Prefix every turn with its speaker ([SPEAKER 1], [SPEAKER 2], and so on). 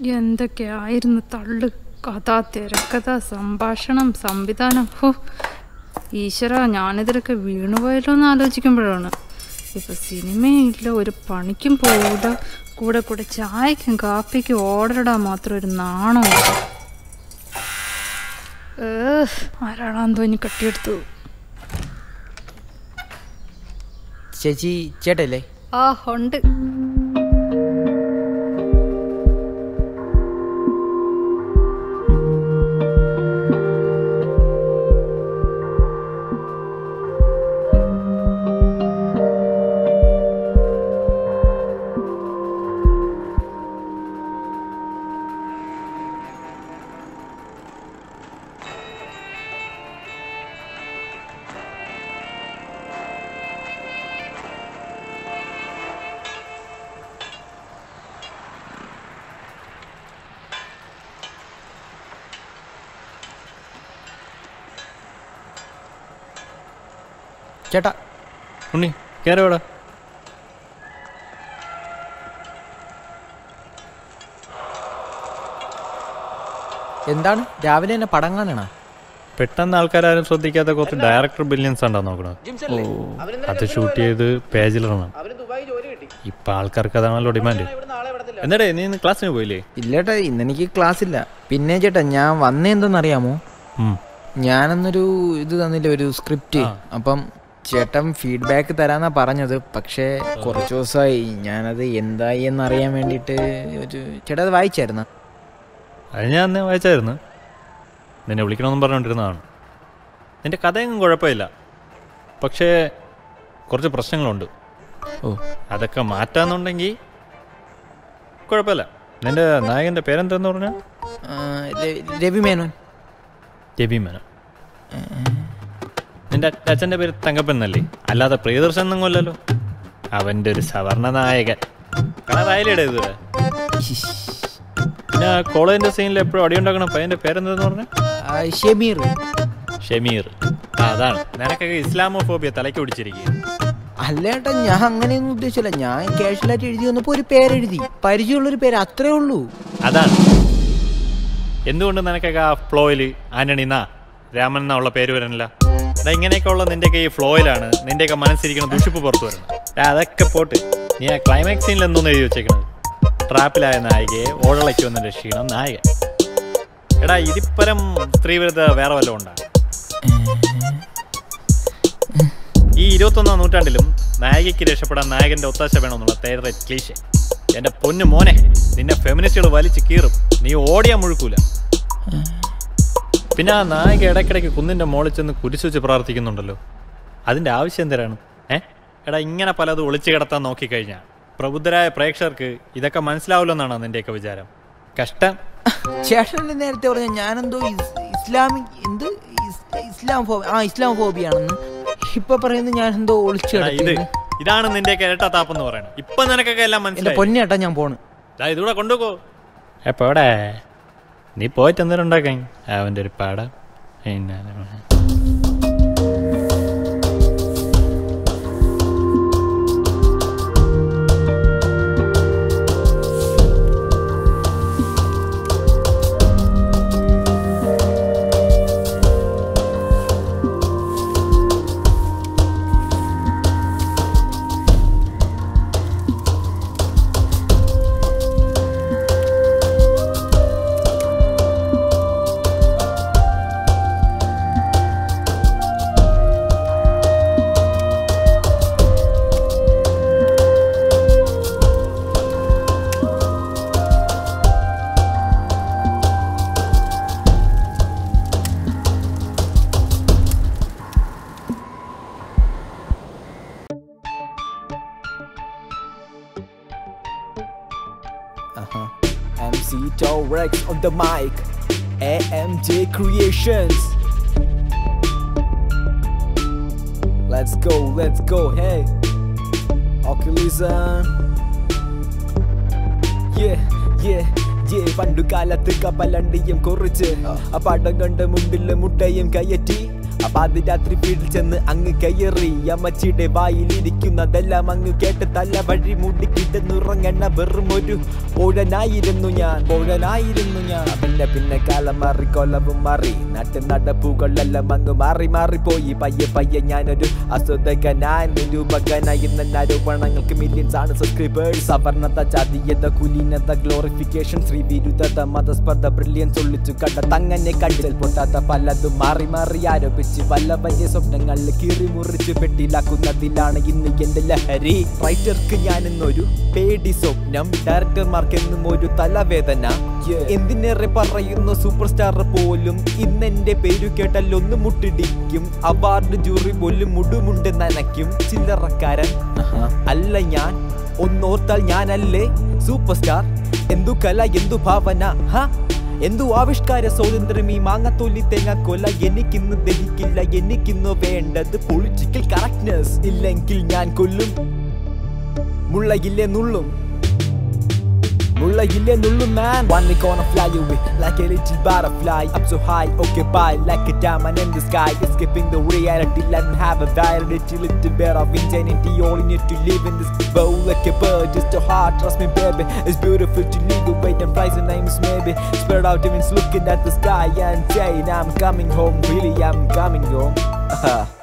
[SPEAKER 1] എന്തൊക്കെയായിരുന്നു തള്ളു കഥ തിരക്കഥ സംഭാഷണം സംവിധാനം ഹോ ഈശ്വര ഞാനിതിലൊക്കെ വീണുപോയല്ലോ എന്ന് ആലോചിക്കുമ്പോഴാണ് ഇപ്പൊ സിനിമയില്ല ഒരു പണിക്കും പോവില്ല കൂടെ കൂടെ ചായക്കും കാപ്പിക്കും ഓർഡർ ഇടാൻ മാത്രം ഒരു നാണമുണ്ട് ഏഹ്, ആരാണാന്ന് തോന്നി കട്ടിയെടുത്തു
[SPEAKER 2] ചേച്ചി ചേട്ടല്ലേ
[SPEAKER 1] ആ ഉണ്ട്
[SPEAKER 2] ചേട്ടാ
[SPEAKER 3] ഉണ്ണി കയറിയോടാ
[SPEAKER 2] എന്താണ് രാവിലെ തന്നെ പടം കാണണ
[SPEAKER 3] പെട്ടെന്ന് ആൾക്കാരും ശ്രദ്ധിക്കാത്ത കുറച്ച് ഡയറക്ടർ ബില്യൻസ് ഉണ്ടോ നോക്കണത് അത് ഷൂട്ട് ചെയ്ത് പേജിലിടണം ഇപ്പൊ ആൾക്കാർക്ക് അതാണല്ലോ ഡിമാൻഡ് എന്താടേ നീ ഇന്ന് ക്ലാസ്സിന് പോയില്ലേ
[SPEAKER 2] ഇല്ലേട്ടാ ഇന്ന് എനിക്ക് ക്ലാസ് ഇല്ല പിന്നെ ചേട്ടാ ഞാൻ വന്നേ എന്തെന്നറിയാമോ
[SPEAKER 3] ഉം.
[SPEAKER 2] ഞാനന്നൊരു ഇത് തന്നില്ല ഒരു സ്ക്രിപ്റ്റ് അപ്പം ചേട്ടൻ ഫീഡ്ബാക്ക് തരാന്നാ പറഞ്ഞത് പക്ഷേ കുറച്ച് ദിവസമായി ഞാനത് എന്തായി എന്നറിയാൻ വേണ്ടിയിട്ട് ഒരു ചേട്ടാ അത് വായിച്ചായിരുന്ന
[SPEAKER 3] അത് ഞാൻ അന്നേ വായിച്ചായിരുന്നു നിന്നെ വിളിക്കണമെന്നും പറഞ്ഞുകൊണ്ടിരുന്നതാണ് നിന്റെ കഥയൊന്നും കുഴപ്പമില്ല പക്ഷേ കുറച്ച് പ്രശ്നങ്ങളുണ്ട്
[SPEAKER 2] ഓ
[SPEAKER 3] അതൊക്കെ മാറ്റാന്നുണ്ടെങ്കിൽ കുഴപ്പമില്ല നിന്റെ നായകന്റെ പേരെന്തെന്ന് പറഞ്ഞാൽ
[SPEAKER 2] ആ, ര- രവി മേനോൻ
[SPEAKER 3] രവി മേനോൻ നിന്റെ അച്ഛൻ്റെ പേര് തങ്കപ്പൻ എന്നല്ലേ അല്ലാതെ പ്രിയദർശൻ എന്നൊന്നും അല്ലല്ലോ അവൻ്റെ ഒരു സവർണ നായകൻ കളറായാലേ ഇതുവരെ പിന്നെ കോളേജിന്റെ സീനിൽ എപ്പോഴും അടിയുണ്ടാക്കണം പയ്യന്റെ പേരെന്തെന്ന് പറഞ്ഞ
[SPEAKER 2] ആ, ഷമീർ
[SPEAKER 3] ഷമീർ ആ, അതാണ് നിനക്കൊക്കെ ഇസ്ലാമോഫോബിയ തലയ്ക്ക് പിടിച്ചിരിക്കുക
[SPEAKER 2] അല്ലേട്ടാ ഞാൻ അങ്ങനെയൊന്നും ഉദ്ദേശിച്ചില്ല ഞാൻ കാഷ്വലായിട്ട് എഴുതി വന്നപ്പോൾ ഒരു പേരെഴുതി പരിചയമുള്ളൊരു പേര് അത്രേ ഉള്ളൂ
[SPEAKER 3] അതാണ് എന്തുകൊണ്ട് നിനക്കൊക്കെ ആ ഫ്ലോയിൽ ആന്റണി എന്നാ രാമൻ എന്നാ ഉള്ള പേര് വരണില്ല എടാ ഇങ്ങനെയൊക്കെ ഉള്ള നിന്റെയൊക്കെ ഈ ഫ്ലോയിലാണ് നിന്റെയൊക്കെ മനസ്സിരിക്കുന്ന ദുഷിപ്പ് പുറത്തു വരുന്നത് എടാ, അതൊക്കെ പോട്ട് നീ ആ ക്ലൈമാക്സ് സീനിൽ എന്തോന്ന് എഴുതി വെച്ചേക്കണത് ട്രാപ്പിലായ നായികയെ ഓടളയ്ക്ക് വന്ന രക്ഷിക്കണം നായകൻ എടാ ഇതിപ്പരം സ്ത്രീവിരുദ്ധ വേറെ വല്ലതും ഉണ്ടാ ഈ ഇരുപത്തൊന്നാം നൂറ്റാണ്ടിലും നായികയ്ക്ക് രക്ഷപ്പെടാൻ നായകന്റെ ഒത്താശ വേണമെന്നുള്ള തേർഡ് ക്ലീശ എന്റെ പൊന്നു മോനെ നിന്നെ ഫെമിനിസ്റ്റുകൾ വലിച്ചു കീറും നീ ഓടിയാ മുഴുക്കൂല പിന്നെ ആ നായിക ഇടയ്ക്കിടയ്ക്ക് കുന്നിന്റെ മോളിൽ ചെന്ന് കുരിശു വെച്ച് പ്രാർത്ഥിക്കുന്നുണ്ടല്ലോ അതിന്റെ ആവശ്യം എന്തിനാണ് ഏ എടാ ഇങ്ങനെ പലതും ഒളിച്ചു കിടത്താൻ നോക്കിക്കഴിഞ്ഞാൽ പ്രബുദ്ധരായ പ്രേക്ഷകർക്ക് ഇതൊക്കെ മനസ്സിലാവില്ലെന്നാണോ നിന്റെയൊക്കെ വിചാരം കഷ്ടം
[SPEAKER 2] ചേട്ടൻ നേരത്തെ പറഞ്ഞ ഞാനെന്തോ ഇസ്- ഇസ്ലാമിക് എന്ത് ഇസ്- ഇസ്ലാം ഫോബി ആ ഇസ്ലാം ഫോബിയാണെന്ന് ഇപ്പൊ പറയുന്നത് ഞാൻ എന്തോ ഒളിച്ചു
[SPEAKER 3] എടാ, ഇത്
[SPEAKER 2] കിടക്കുന്നു.
[SPEAKER 3] ഇതാണ് നിന്റെയൊക്കെ ഇരട്ട താപ്പെന്ന് പറയുന്നത് ഇപ്പൊ നിനക്കൊക്കെ എല്ലാം
[SPEAKER 2] എന്റെ
[SPEAKER 3] മനസ്സിലായി
[SPEAKER 2] പൊന്നേട്ടാ ഞാൻ പോണ്
[SPEAKER 3] ദാ ഇതൂടെ കൊണ്ടുപോ എപ്പോ എവിടെ നീ പോയിട്ട് എന്തേലും ഉണ്ടാക്കാൻ അവൻ്റെ ഒരു പാട പിന്നെ
[SPEAKER 4] Uh-huh. MC Rex on the mic. AMJ Creations. Let's go, let's go, hey. Okay, listen. Yeah, yeah, yeah. പണ്ടു കാലത്ത് കപ്പലണ്ടിയും കുറിച്ച് ആ പടം കണ്ട് മുമ്പിൽ മുട്ടയും കയറ്റി അപ്പാതി രാത്രി വീട്ടിൽ ചെന്ന് അങ്ങ് കയറി അമ്മച്ചിയുടെ വായിലിരിക്കുന്നതെല്ലാം അങ്ങ് കേട്ട് തല വഴി മുടിക്കിട്ടുന്നുറങ്ങണ വെറും ഒരു പോഴനായിരുന്നു ഞാൻ പോഴനായിരുന്നു ഞാൻ പിന്നെ പിന്നെ കാലം മാറി കൊല്ലവും മാറി നാട്ടു നടപ്പുകളെല്ലാം അങ്ങ് മാറി മാറി പോയി പയ്യെ പയ്യെ ഞാനൊരു അസുതകനായ നിരൂപകനായി എന്ന ആരോപണങ്ങൾക്ക് മില്യൻസ് ആണ് സബ്സ്ക്രൈബേഴ്സ് സവർണത ജാതീയത കുലീനത ഗ്ലോറിഫിക്കേഷൻ ശ്രീവിരുദ്ധത മതസ്പർദ്ധ ബ്രില്യൻസ് ഒളിച്ചു കണ്ട തങ്ങനെ കണ്ടിൽ പൊട്ടാത്ത പലതും മാറി മാറി ആരോപിച്ച് വല്ല വലിയ സ്വപ്നങ്ങളിൽ കീറി മുറിച്ച് പെട്ടിലാക്കുന്നതിലാണ് ഇന്ന് എന്റെ ലഹരി റൈറ്റർക്ക് ഞാൻ ഇന്നൊരു പേടി സ്വപ്നം ഡയറക്ടർമാർക്ക് എന്നും ഒരു തലവേദന എന്തിനേറെ പറയുന്ന സൂപ്പർ സ്റ്റാർ പോലും ഇന്നെന്റെ പേരു കേട്ടാൽ ഒന്ന് മുട്ടിടിക്കും അവാർഡ് ജൂറി പോലും മുടുമുണ്ട് നനയ്ക്കും ചില്ലറക്കാരൻ അല്ല ഞാൻ ഒന്നോർത്താൽ ഞാനല്ലേ സൂപ്പർ സ്റ്റാർ എന്തു കല എന്തു ഭാവന ഹ എന്തു ആവിഷ്കാര സ്വാതന്ത്ര്യം ഈ മാങ്ങത്തൊല്ലി തേങ്ങ കൊല എനിക്കിന്ന് ദഹിക്കില്ല എനിക്കിന്ന് വേണ്ടത് പൊളിറ്റിക്കൽ കറക്റ്റ്നെസ് ഇല്ലെങ്കിൽ ഞാൻ കൊല്ലും മുള്ളയില്ലേ നുള്ളും മുള്ളയില്ലേ നുള്ളും man One week gonna fly away like a little butterfly Up so high, occupied like a diamond in the sky Escaping the reality, let me have a validity Little bit of insanity, all you need to live in this bowl Like a bird, just a heart, trust me baby It's beautiful to live away and price the names maybe Spread out demons looking at the sky and saying I'm coming home, really I'm coming home